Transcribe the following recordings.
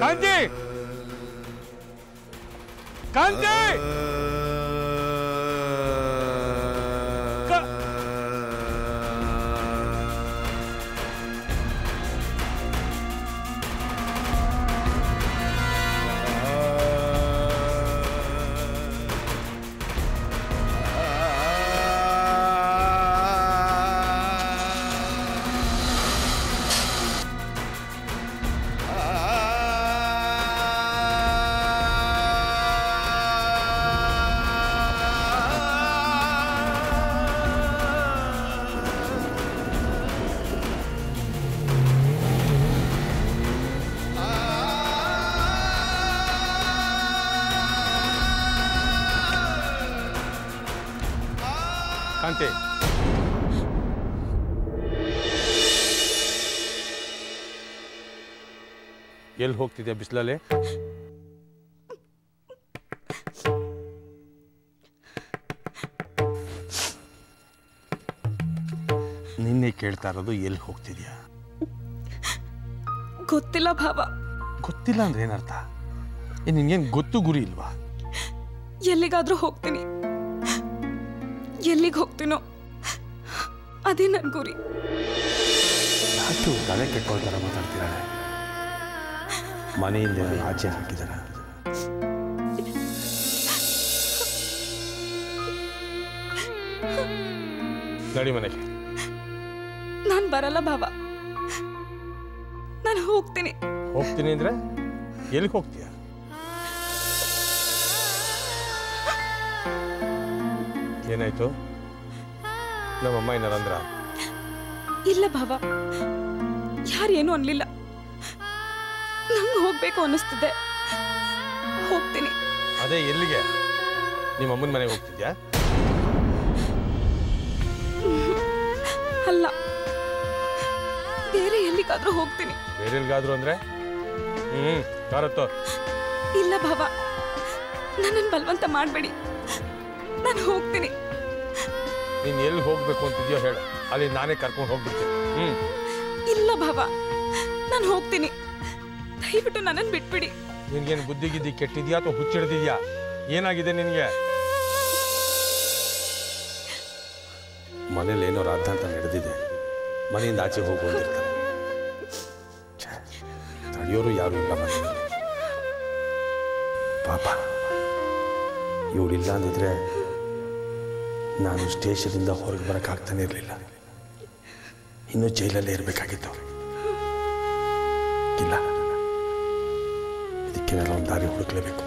ಕಾಂತಿ ಕಾಂತಿ ಕ- ಕಾಂತಿ ಎಲ್ಲಿ ಹೋಗ್ತಿದ್ಯಾ ಬಿಸಿಲಲ್ಲಿ ನಿನ್ನೆ ಕೇಳ್ತಾ ಇರೋದು ಎಲ್ಲಿ ಹೋಗ್ತಿದ್ಯಾ ಗೊತ್ತಿಲ್ಲ ಭಾವ ಗೊತ್ತಿಲ್ಲ ಅಂದ್ರೆ ಏನರ್ಥ ಏ ನಿನ್ಗೇನು ಗೊತ್ತು ಗುರಿ ಇಲ್ವಾ ಎಲ್ಲಿಗಾದ್ರೂ ಹೋಗ್ತೀನಿ ಎಲ್ಲಿಗೆ ಹೋಗ್ತೀನೋ ಅದೇ ನನ್ನ ಗುರಿ ಯಾಕೆ ತಲೆ ಕೆಟ್ಕೊಳ್ತಾರ ಮಾತಾಡ್ತಿದ್ದಾಳೆ ಮನೆಯಿಂದ ಏನಾದ್ರು ಆಚೆ ಹಾಕಿದಾರ ನಡಿ ಮನೆಗೆ ನಾನು ಬರಲ್ಲ ಭಾವ ನಾನು ಹೋಗ್ತೀನಿ ಹೋಗ್ತೀನಿ ಅಂದ್ರೆ ಎಲ್ಲಿಗೆ ಹೋಗ್ತೀಯ ಏನಾಯ್ತು ನಮ್ಮಮ್ಮ ಏನಾರಂದ್ರ ಇಲ್ಲ ಭಾವ ಯಾರೇನು ಅನ್ಲಿಲ್ಲ ನಂಗೆ ಹೋಗ್ಬೇಕು ಅನ್ನಿಸ್ತಿದೆ ಹೋಗ್ತೀನಿ ಅದೇ ಎಲ್ಲಿಗೆ ನಿಮ್ಮ ಅಮ್ಮನ ಮನೆಗೆ ಹೋಗ್ತಿದ್ಯಾ ಅಲ್ಲ ಬೇರೆ ಎಲ್ಲಿಗಾದ್ರೂ ಹೋಗ್ತೀನಿ ಬೇರೆ ಎಲ್ಗಾದ್ರು ಅಂದ್ರೆ ಹ್ಮ್ ಕಾರತ್ತೋ ಇಲ್ಲ ಭಾವ ನನ್ನನ್ನು ಬಲವಂತ ಮಾಡಬೇಡಿ ನಾನು ಹೋಗ್ತೀನಿ ನೀನ್ ಎಲ್ಲಿ ಹೋಗ್ಬೇಕು ಅಂತಿದ್ಯೋ ಹೇಳು ಅಲ್ಲಿ ನಾನೇ ಕರ್ಕೊಂಡು ಹೋಗ್ಬಿಡ್ತೀನಿ ಹ್ಮ್ ಇಲ್ಲ ಭಾವ ನಾನು ಹೋಗ್ತೀನಿ ದಯವಿಟ್ಟು ನನ್ನನ್ನು ಬಿಟ್ಬಿಡಿ ನಿನ್ಗೇನು ಬುದ್ಧಿ ಗಿದ್ದಿ ಕೆಟ್ಟಿದ್ಯಾ ಅಥವಾ ಹುಚ್ಚಿಡ್ದಿದ್ಯಾ ಏನಾಗಿದೆ ನಿನಗೆ ಮನೇಲಿ ಏನೋ ರಾಧಾಂತ ನಡೆದಿದೆ ಮನೆಯಿಂದ ಆಚೆ ಹೋಗಿ ಬಂದಿರ್ತಾರೆ ಛೆ, ತಡೆಯೋರು ಯಾರು ಇಲ್ಲ ಮನೆಯಲ್ಲಿ ಪಾಪ ಇವಳಿಲ್ಲ ಅಂದಿದ್ರೆ ನಾನು ಸ್ಟೇಷನಿಂದ ಹೊರಗೆ ಬರೋಕ್ಕಾಗ್ತಾನೆ ಇರಲಿಲ್ಲ ಇನ್ನೂ ಜೈಲಲ್ಲೇ ಇರಬೇಕಾಗಿತ್ತು ಇಲ್ಲ ಇದಕ್ಕೆಲ್ಲ ಒಂದು ದಾರಿ ಹುಡುಕ್ಲೇಬೇಕು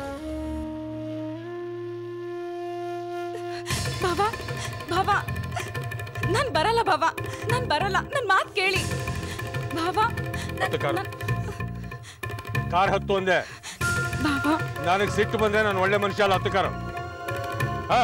ಭಾವ ಭಾವ ನಾನು ಬರಲ್ಲ ಭಾವ ನಾನು ಬರಲ್ಲ ನನ್ನ ಮಾತು ಕೇಳಿ ಭಾವ ಮತ್ತೆ ಕಾರು ಕಾರ್ ಹತ್ತು ಅಂದೆ ಭಾವ ನನಗೆ ಸಿಟ್ಟು ಬಂದ್ರೆ ನಾನು ಒಳ್ಳೆ ಮನುಷ್ಯ ಅಲ್ಲ ಹತ್ತು ಕಾರು ಹಾ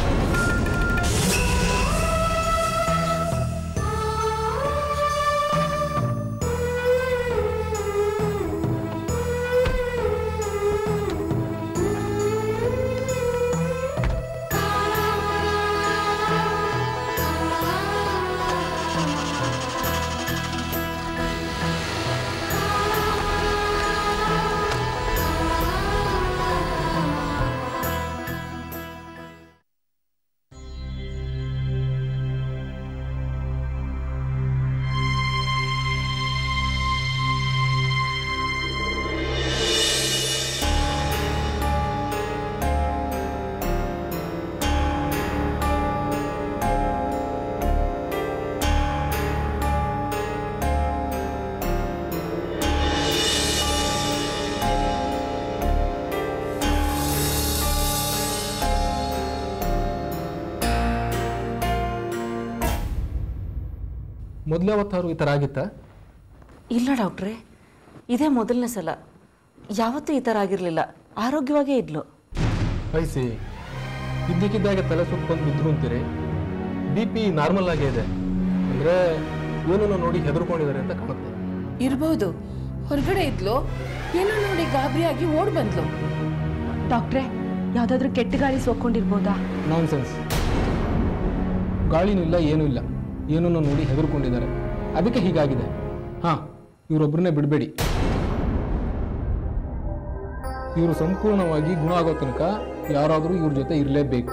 ಮೊದಲೇ ಅವತ್ತಾರು ಈ ಥರ ಆಗಿತ್ತಾ ಇಲ್ಲ ಡಾಕ್ಟ್ರೇ ಇದೇ ಮೊದಲನೇ ಸಲ ಯಾವತ್ತೂ ಈ ಥರ ಆಗಿರಲಿಲ್ಲ ಆರೋಗ್ಯವಾಗೇ ಇದ್ಲು ಐಸಿ ಇದ್ದಕ್ಕಿದ್ದಾಗೆ ತಲೆ ಸುತ್ತು ಬಂದು ಬಿದ್ರು ಅಂತೀರಿ ಬಿ ಪಿ ನಾರ್ಮಲ್ ಆಗೇ ಇದೆ ಅಂದರೆ ಏನೋ ನೋಡಿ ಹೆದರ್ಕೊಂಡಿದ್ದಾರೆ ಅಂತ ಕಾಣುತ್ತೆ ಇರ್ಬೋದು ಹೊರಗಡೆ ಇದ್ಲು ಏನೋ ನೋಡಿ ಗಾಬರಿಯಾಗಿ ಓಡ್ ಬಂದ್ಲು ಡಾಕ್ಟ್ರೆ ಯಾವ್ದಾದ್ರು ಕೆಟ್ಟ ಗಾಳಿ ಸೋಕೊಂಡಿರ್ಬೋದಾ ನಾನ್ ಸೆನ್ಸ್ ಗಾಳಿನೂ ಇಲ್ಲ ಏನೂ ಇಲ್ಲ ಏನೋ ನೋಡಿ ಹೆದರ್ಕೊಂಡಿದ್ದಾರೆ ಅದಕ್ಕೆ ಹೀಗಾಗಿದೆ ಹಾಂ ಇವರೊಬ್ಬರನ್ನೇ ಬಿಡಬೇಡಿ ಇವರು ಸಂಪೂರ್ಣವಾಗಿ ಗುಣ ಆಗೋ ತನಕ ಯಾರಾದರೂ ಇವ್ರ ಜೊತೆ ಇರಲೇಬೇಕು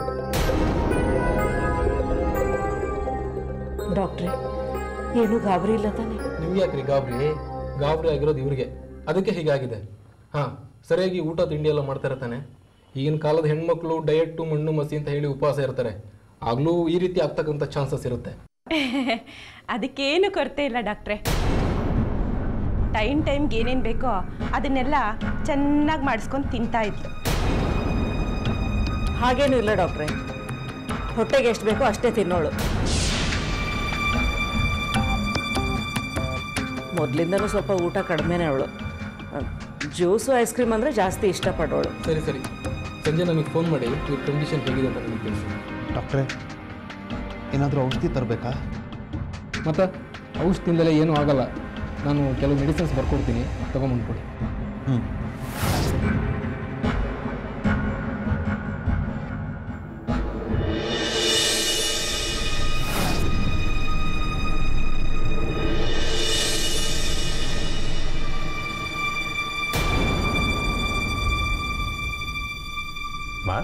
ಡಾಕ್ಟ್ರೆ ಏನು ಗಾಬರಿ ಇಲ್ಲ ತಾನೆ ನಿಮ್ಗೆ ಯಾಕ್ರಿ ಗಾಬರಿ ಗಾಬರಿ ಆಗಿರೋದು ಇವ್ರಿಗೆ ಅದಕ್ಕೆ ಹೀಗಾಗಿದೆ ಹಾಂ ಸರಿಯಾಗಿ ಊಟ ತಿಂಡಿ ಎಲ್ಲ ಮಾಡ್ತಾ ಇರ್ತಾನೆ ಈಗಿನ ಕಾಲದ ಹೆಣ್ಮಕ್ಳು ಡಯೆಟ್ಟು ಮಣ್ಣು ಮಸಿ ಅಂತ ಹೇಳಿ ಉಪವಾಸ ಇರ್ತಾರೆ ಆಗ್ಲೂ ಈ ರೀತಿ ಆಗ್ತಕ್ಕಂಥ ಚಾನ್ಸಸ್ ಇರುತ್ತೆ ಅದಕ್ಕೇನು ಕೊರತೆ ಇಲ್ಲ ಡಾಕ್ಟ್ರೆ ಟೈಮ್ ಟೈಮ್ಗೆ ಏನೇನು ಬೇಕೋ ಅದನ್ನೆಲ್ಲ ಚೆನ್ನಾಗಿ ಮಾಡಿಸ್ಕೊಂಡು ತಿಂತಾ ಇದ್ಲು ಹಾಗೇನೂ ಇಲ್ಲ ಡಾಕ್ಟ್ರೆ ಹೊಟ್ಟೆಗೆ ಎಷ್ಟು ಬೇಕೋ ಅಷ್ಟೇ ತಿನ್ನೋಳು ಮೊದಲಿಂದನೂ ಸ್ವಲ್ಪ ಊಟ ಕಡಿಮೆನೇ ಅವಳು ಜ್ಯೂಸು ಐಸ್ ಕ್ರೀಮ್ ಅಂದರೆ ಜಾಸ್ತಿ ಇಷ್ಟಪಡೋಳು ಸರಿ ಸರಿ ಸಂಜೆ ನನಗೆ ಫೋನ್ ಮಾಡಿ ಇವ್ರ ಕಂಡೀಷನ್ ಹೇಗಿದೆ ಅಂತ ನನಗೆ ತಿಳಿಸಿ ಡಾಕ್ಟ್ರೇ ಏನಾದರೂ ಔಷಧಿ ತರಬೇಕಾ ಮತ್ತು ಔಷಧಿಯಿಂದಲೇ ಏನೂ ಆಗಲ್ಲ ನಾನು ಕೆಲವು ಮೆಡಿಸಿನ್ಸ್ ಬರ್ಕೊಡ್ತೀನಿ ತೊಗೊಂಬಂದ್ಕೊಡಿ ಹ್ಞೂ ಮಾ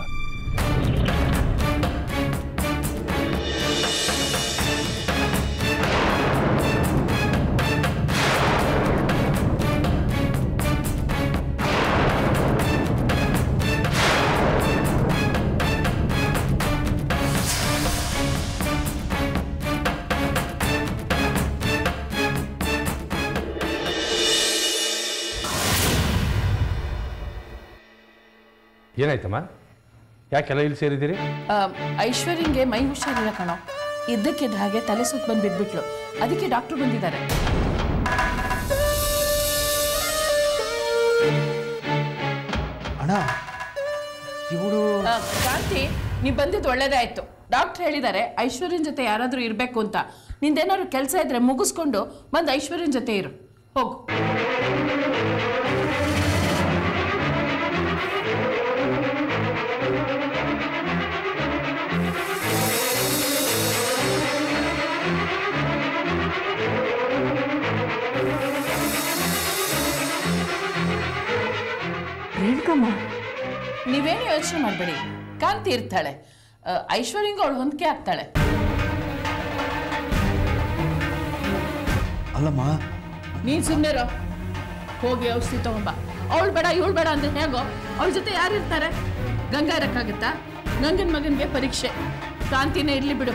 ಏನಾಯ್ತಮ್ಮ ಯಾಕೆಲ್ಲ ಇಲ್ಲಿ ಸೇರಿದ್ದೀರಿ ಆ, ಐಶ್ವರ್ಯಂಗೆ ಮೈ ಹುಷಾರಿಲ್ಲ ಕಣೋ ಇದ್ದಕ್ಕಿದ್ದ ಹಾಗೆ ತಲೆ ಸುತ್ತ ಬಂದು ಬಿದ್ಬಿಟ್ಲು ಅದಕ್ಕೆ ಡಾಕ್ಟರ್ ಬಂದಿದ್ದಾರೆ ಅಣ್ಣ ಇವಳು ಆ, ಕ್ರಾಂತಿ ನೀ ಬಂದಿದ್ದು ಒಳ್ಳೇದಾಯ್ತು ಡಾಕ್ಟರ್ ಹೇಳಿದ್ದಾರೆ ಐಶ್ವರ್ಯನ್ ಜೊತೆ ಯಾರಾದರೂ ಇರಬೇಕು ಅಂತ ನಿಂದೇನಾದ್ರು ಕೆಲಸ ಇದ್ರೆ ಮುಗಿಸ್ಕೊಂಡು ಬಂದು ಐಶ್ವರ್ಯನ್ ಜೊತೆ ಇರು ಹೋಗು ರೇಣುಕಮ್ಮ ನೀವೇನು ಯೋಚನೆ ಮಾಡಬೇಡಿ ಕಾಂತಿ ಇರ್ತಾಳೆ ಆ, ಐಶ್ವರ್ಯಂಗೆ ಅವಳು ಹೊಂದಿಕೆ ಆಗ್ತಾಳೆ ಅಲ್ಲಮ್ಮ ನೀನ್ ಸುಮ್ಮನೆ ಹೋಗಿ ಔಷಧಿ ತಗೊಂಬ ಅವಳು ಬೇಡ ಇವಳು ಬೇಡ ಅಂದ್ರೆ ಹೇಗೋ ಅವಳ ಜೊತೆ ಯಾರು ಇರ್ತಾರೆ ಗಂಗಾ ಇರಕ್ಕಾಗತ್ತಾ ಗಂಗನ ಮಗನಿಗೆ ಪರೀಕ್ಷೆ ಕ್ರಾಂತಿನೇ ಇರ್ಲಿ ಬಿಡು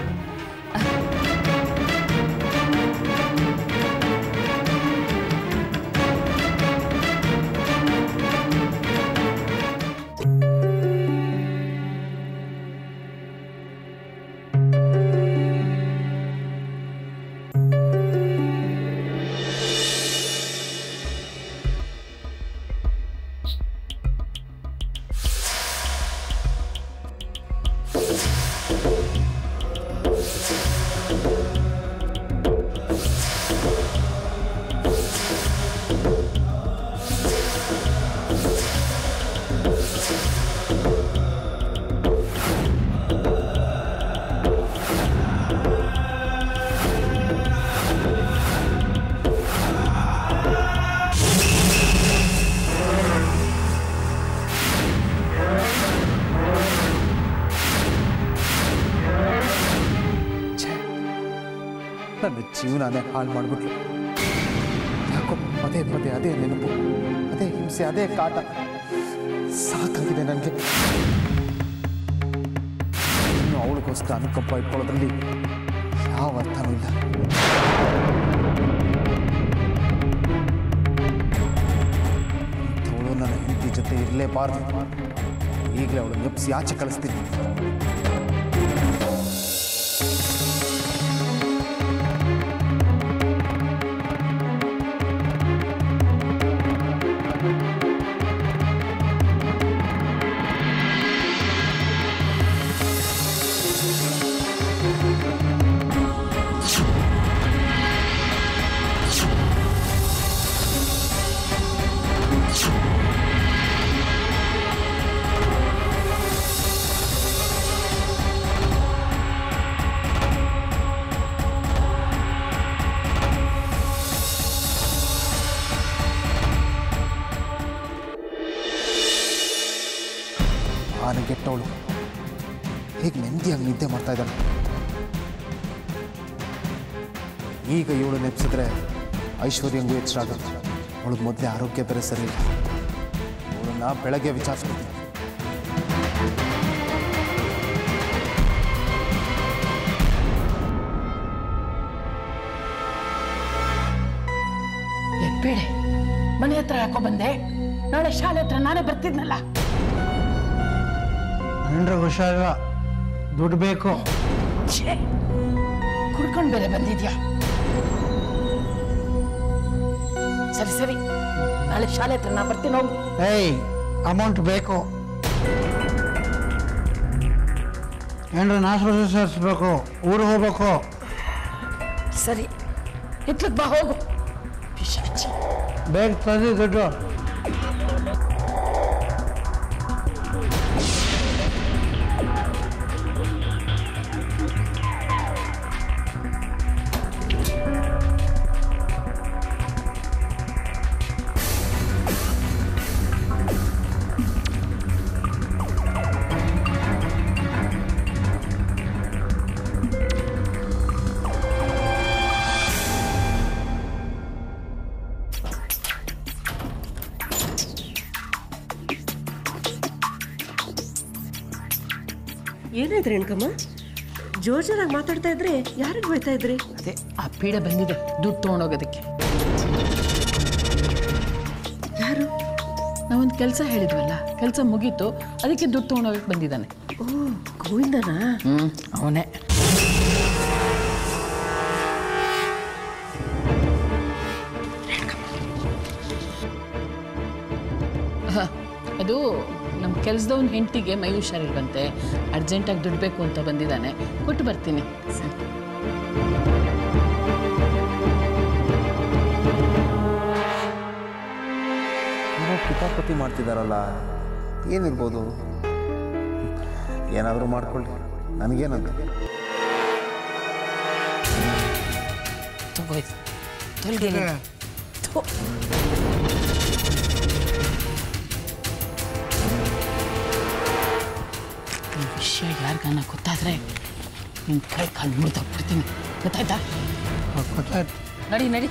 ನನ್ನ ಜೀವನನೇ ಹಾಳು ಮಾಡಿಬಿಟ್ಲು ಯಾಕೋ ಪದೇ ಪದೇ ಅದೇ ನೆನಪು ಅದೇ ಹಿಂಸೆ ಅದೇ ಕಾಟ ಸಾಕಾಗಿದೆ ನನಗೆ ಇನ್ನು ಅವಳಿಗೋಸ್ಕರ ಅನುಕಂಪ ಇಟ್ಕೊಳ್ಳೋದ್ರಲ್ಲಿ ಯಾವ ಅರ್ಥನೂ ಇಲ್ಲ ಅವಳು ನನ್ನ ಹೆಂಡತಿ ಜೊತೆ ಇರಲೇಬಾರ್ದು ಈಗಲೇ ಅವಳು ನೆಪ್ಸಿ ಆಚೆ ಕಳಿಸ್ತೀನಿ ಆನೆಗೆಟ್ಟವಳು ಹೇಗೆ ನೆಮ್ಮದಿಯಾಗಿ ನಿದ್ದೆ ಮಾಡ್ತಾ ಇದ್ದಾಳೆ ಈಗ ಇವಳು ನೆಪ್ಸಿದ್ರೆ ಐಶ್ವರ್ಯಂಗೂ ಎಚ್ಚರ ಆಗುತ್ತೆ ಅವಳಿಗೆ ಮೊದಲೇ ಆರೋಗ್ಯ ಬೇರೆ ಸರಿ ಇಲ್ಲ ಅವಳನ್ನ ಬೆಳಗ್ಗೆ ವಿಚಾರಿಸ್ಕೊತೀನಿ ಎತ್ಬೇಡೆ ಮನೆ ಹತ್ರ ಯಾಕೋ ಬಂದೆ ನಾಳೆ ಶಾಲೆ ಹತ್ರ ನಾನೇ ಬರ್ತಿದ್ನಲ್ಲ ಹೆಂಡ್ರೆ ಹುಷಾರಿಲ್ಲ ದುಡ್ಡು ಬೇಕು ಛೇ ಕುಡ್ಕೊಂಡು ಬೇರೆ ಬಂದಿದ್ಯಾ ಸರಿ ಸರಿ ನಾಳೆ ಶಾಲೆ ಹತ್ರ ನಾ ಬರ್ತೀನಿ ಹೋಗು ಏಯ್ ಅಮೌಂಟ್ ಬೇಕು ಹೆಂಡ್ರೆ ಆಸ್ಪತ್ರೆ ಸೇರಿಸ್ಬೇಕು ಊರಿಗೆ ಹೋಗ್ಬೇಕು ಸರಿ ಹಿತ್ಲಕ್ ಬಾ ಹೋಗು ಪಿಶಾಚಿ ಬೇಗ ತಂದು ದುಡ್ಡು ಏನಾಯ್ತು ರೇಣುಕಮ್ಮ ಜೋರ್ ಜೋರಾಗಿ ಮಾತಾಡ್ತಾ ಇದ್ರೆ ಯಾರಿಗೆ ಹೋಯ್ತಾ ಇದ್ರಿ ಅದೇ ಆ ಪೀಡೆ ಬಂದಿದೆ ದುಡ್ಡು ತೊಗೊಂಡೋಗೋದಕ್ಕೆ ಯಾರು ನಾವೊಂದು ಕೆಲಸ ಹೇಳಿದ್ವಲ್ಲ ಕೆಲಸ ಮುಗೀತು ಅದಕ್ಕೆ ದುಡ್ಡು ತೊಗೊಂಡೋಗಕ್ಕೆ ಬಂದಿದ್ದಾನೆ ಓ ಗೋವಿಂದನಾ ಹ್ಞೂ ಅವನೇ ಅದು ನಮ್ಮ ಕೆಲಸದವನ ಹೆಂಡತಿಗೆ ಮೈ ಹುಷಾರಿಲ್ವಂತೆ ಅರ್ಜೆಂಟಾಗಿ ದುಡ್ಡು ಬೇಕು ಅಂತ ಬಂದಿದ್ದಾನೆ ಕೊಟ್ಟು ಬರ್ತೀನಿ ಏನೋ ಕಿತಾಪತಿ ಮಾಡ್ತಿದ್ದಾರಲ್ಲ ಏನಿರ್ಬೋದು ಏನಾದರೂ ಮಾಡ್ಕೊಳ್ಳಿ ನನಗೇನಂತ ತಗೋ ಇದು. ತೊಲ್ಗೆ ಥು. ಈ ವಿಷಯ ಯಾರಿಗಾನ ಗೊತ್ತಾದ್ರೆ ನಿನ್ನ ಕೈ ಕಾಲು ಮುರಿದಾಕ್ಬಿಡ್ತೀನಿ ಗೊತ್ತಾಯ್ತಾ ಗೊತ್ತಾಯ್ತು ನಡಿ ನಡಿ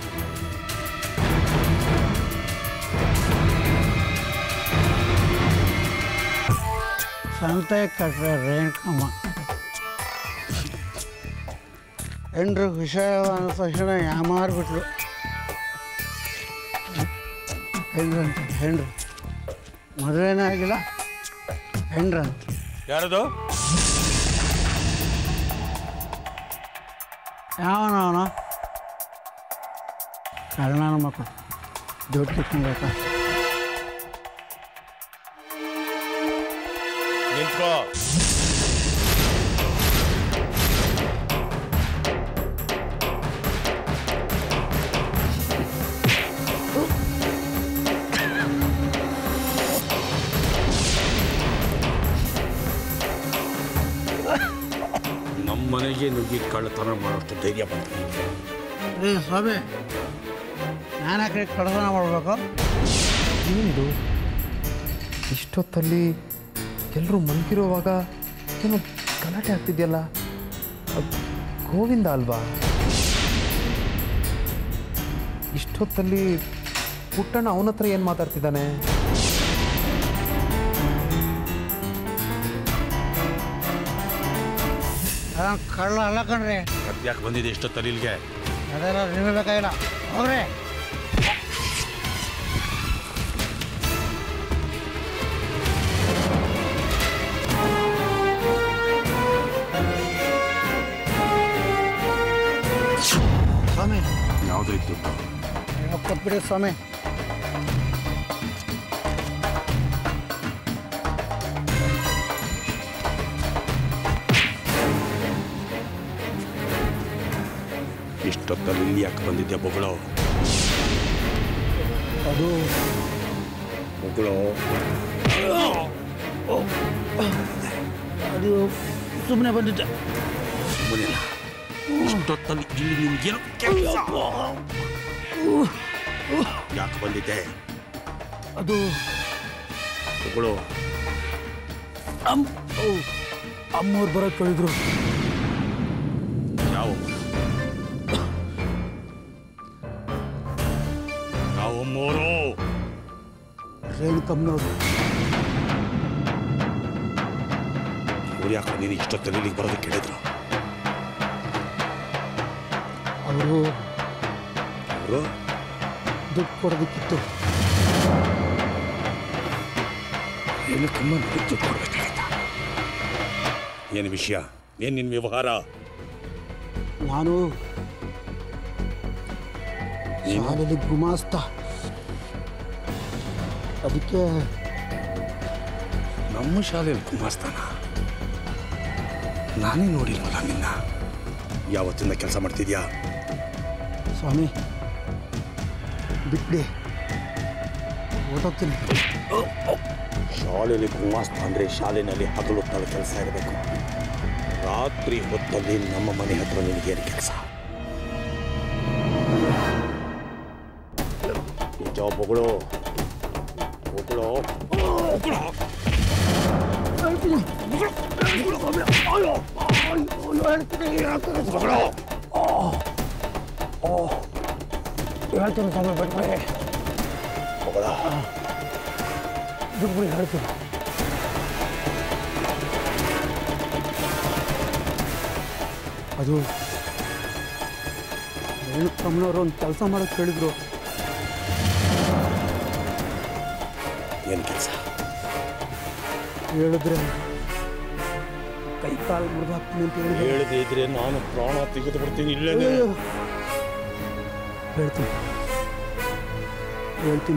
ಸಂತೆ ಕಟ್ರೆ ರೇಣುಕಮ್ಮ ಹೆಂಡ್ರು ಹುಷಾರವ ಅಂದ ತಕ್ಷಣ ಯಾಮಾರ್ಬಿಟ್ರು ಹೆಂಡ್ರಂತ ಹೆಂಡ್ರು ಮದುವೆನೇ ಆಗಿಲ್ಲ ಹೆಂಡ್ರಂತ ಯಾರದು ಯಾವನವನು ಕಳ್ಳನ ಮಕ್ಕಳು ದುಡ್ಡು ಕಿತ್ಕೊಬೇಕಾ ನಿಂತ್ಕೋ ನಮ್ಮ ಮನೆಗೆ ನುಗ್ಗಿ ಕಳ್ಳತನ ಮಾಡೋಷ್ಟು ಧೈರ್ಯ ಬಂತು ರೀ ಸ್ವಾಮಿ ನಾನು ಯಾಕೆ ಕಳ್ಳತನ ಮಾಡಬೇಕು ಏನಿದು ಇಷ್ಟೊತ್ತಲ್ಲಿ ಎಲ್ಲರೂ ಮಲಗಿರುವಾಗ ಏನೋ ಗಲಾಟೆ ಆಗ್ತಿದೆಯಲ್ಲ ಅದ್ ಗೋವಿಂದ ಅಲ್ವಾ ಇಷ್ಟೊತ್ತಲ್ಲಿ ಪುಟ್ಟಣ್ಣ ಅವನ ಹತ್ರ ಏನು ಮಾತಾಡ್ತಿದ್ದಾನೆ ನಾನು ಕಳ್ಳ ಅಲ್ಲ ಕಣ್ರಿ ಯಾಕೆ ಬಂದಿದೆ ಇಷ್ಟೊತ್ತಲ್ಲಿ ಇಲ್ಲಿಗೆ ಅದೆಲ್ಲ ನಿಮಗೆ ಬೇಕಾಗಿಲ್ಲ ಹೋಗ್ರಿ ಸ್ವಾಮಿ ಯಾವುದೋ ಇತ್ತು ಕೊಟ್ಬಿಡಿ ಸ್ವಾಮಿ ಇಷ್ಟೊತ್ತಲ್ಲಿ ಇಲ್ಲಿ ಯಾಕೆ ಬಂದಿದ್ದೆ ಬೊಗಳು ಅದು ಬೊಗಳು ಅದು ಸುಮ್ಮನೆ ಬಂದಿದ್ದೆ ಸುಮ್ಮನೆ ಇಷ್ಟೊತ್ತಲ್ಲಿ ಇಲ್ಲಿ ನಿಮ್ಗೇನು ಕೆಲಸ ಯಾಕೆ ಬಂದಿದ್ದೆ ಅದು ಬೊಗಳು ಅಮ್ ಓ, ಅಮ್ಮವ್ರು ಬರೋಕ್ಕೆ ಹೇಳಿದ್ರು ಯಾವ ಯಾವ ಮೋರು ರೇಣುಕಮ್ಮನವ್ರು ಇವ್ರು ಯಾಕೆ ನೀನು ಇಷ್ಟೊತ್ತಲ್ಲಿ ಇಲ್ಲಿಗೆ ಬರೋದಕ್ಕೆ ಹೇಳಿದ್ರು ಅವರು ಅವರು ದುಡ್ಡು ಕೊಡೋದಕ್ಕಿತ್ತು ಏನು ತುಂಬ ದುಡ್ಡು ಕೊಡ್ಬೇಕಾಗಿತ್ತ ಏನು ವಿಷಯ ಏನು ನಿನ್ನ ವ್ಯವಹಾರ ನಾನು ಶಾಲೆಯಲ್ಲಿ ಗುಮಾಸ್ತ ಅದಕ್ಕೆ ನಮ್ಮ ಶಾಲೆಯಲ್ಲಿ ಕುಮಾರ್ಸ್ತಾನ ನಾನೇ ನೋಡಿಲ್ವಲ್ಲ ನಿನ್ನ ಯಾವತ್ತಿಂದ ಕೆಲಸ ಮಾಡ್ತಿದ್ಯಾ ಸ್ವಾಮಿ ಬಿಟ್ಬಿಡಿ ಓದೋಗ್ತೀನಿ ಶಾಲೆಯಲ್ಲಿ ಗುಮಾಸ್ತ ಅಂದರೆ ಶಾಲೆಯಲ್ಲಿ ಹಗಲು ಹೊತ್ತಲ್ಲಿ ಕೆಲಸ ಇರಬೇಕು ರಾತ್ರಿ ಹೊತ್ತಲ್ಲಿ ನಮ್ಮ ಮನೆ ಹತ್ರ ನಿನಗೇನು ಕೆಲಸ ನಿಜ ಬೊಗಳು ಬೊಗಳು ಬೊಗಳು ಬೊಗಳು ಹೇಳ್ತೀನಿ ಸ್ವಾಮಿ ಬಿಟ್ಬಿಡಿ ಬೊಗಳ ಬಿಟ್ಬಿಡಿ ಹೇಳ್ತೀನಿ ಅದು ರೇಣುಕಮ್ಮನವರು ಒಂದು ಕೆಲಸ ಮಾಡೋಕ್ಕೆ ಹೇಳಿದ್ರು ಏನು ಕೆಲಸ ಹೇಳಿದ್ರೆ ಕೈ ಕಾಲು ಮುರಿದಾಕ್ತೀನಿ ಅಂತ ಹೇಳಿದ್ರು ಹೇಳದೇ ಇದ್ರೆ ನಾನು ಪ್ರಾಣ ತೆಗೆದು ಬಿಡ್ತೀನಿ ಇಲ್ಲೇ ಅಯ್ಯೋ. ಹೇಳ್ತೀನಿ ಹೇಳ್ತೀನಿ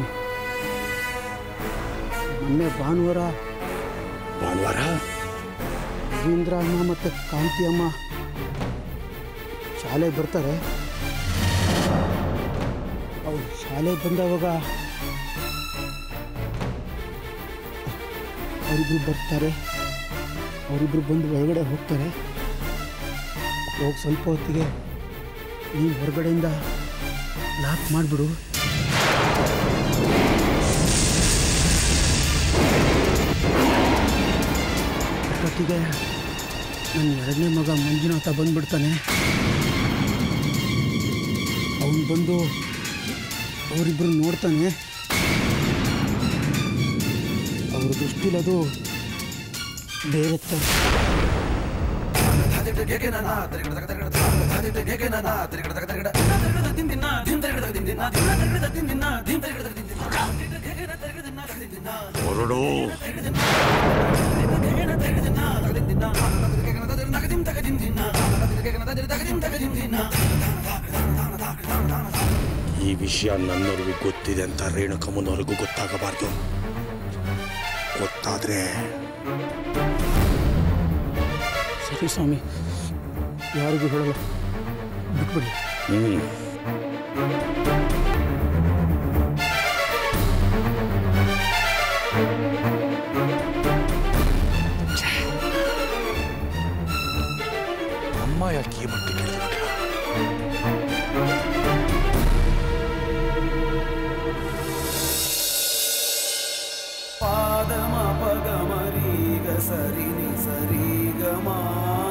ಮೊನ್ನೆ ಭಾನುವಾರ ಭಾನುವಾರ ರವೀಂದ್ರ ಅಮ್ಮ ಮತ್ತು ಕಾಂತಿ ಅಮ್ಮ ಶಾಲೆಗೆ ಬರ್ತಾರೆ ಅವ್ರು ಶಾಲೆಗೆ ಬಂದವಾಗ ಅವರಿಬ್ರು ಬರ್ತಾರೆ ಅವರಿಬ್ರು ಬಂದು ಒಳಗಡೆ ಹೋಗ್ತಾರೆ ಹೋಗಿ ಸ್ವಲ್ಪ ಹೊತ್ತಿಗೆ ನೀನು ಹೊರಗಡೆಯಿಂದ ಲಾಕ್ ಮಾಡಿಬಿಡು ಅಷ್ಟೊತ್ತಿಗೆ ನನ್ನ ಎರಡನೇ ಮಗ ಮಂಜುನಾಥ ಬಂದ್ಬಿಡ್ತಾನೆ ಅವನು ಬಂದು ಅವರಿಬ್ಬರು ನೋಡ್ತಾನೆ ಅವ್ರ ದೃಷ್ಟಿಲದು ಬೇರೆ ಥರ ಹೊರಡು ಈ ವಿಷಯ ನನ್ನವ್ರಿಗೂ ಗೊತ್ತಿದೆ ಅಂತ ರೇಣುಕಮ್ಮನವ್ರಿಗೂ ಗೊತ್ತಾಗಬಾರ್ದು ಗೊತ್ತಾದ್ರೆ ಸರಿ ಸ್ವಾಮಿ ಯಾರಿಗೂ ಹೇಳಲ್ಲ ಬಿಟ್ಬಿಡಿ ಹ್ಮ್ ಅಮ್ಮ ಯಾಕೆ ಈ ಬಟ್ಟೆ ಕೇಳಿದ ಪಾದಮ ಪಗಮ ರೀಗ ಸರಿ ನಿ ಸರಿ ಗಮ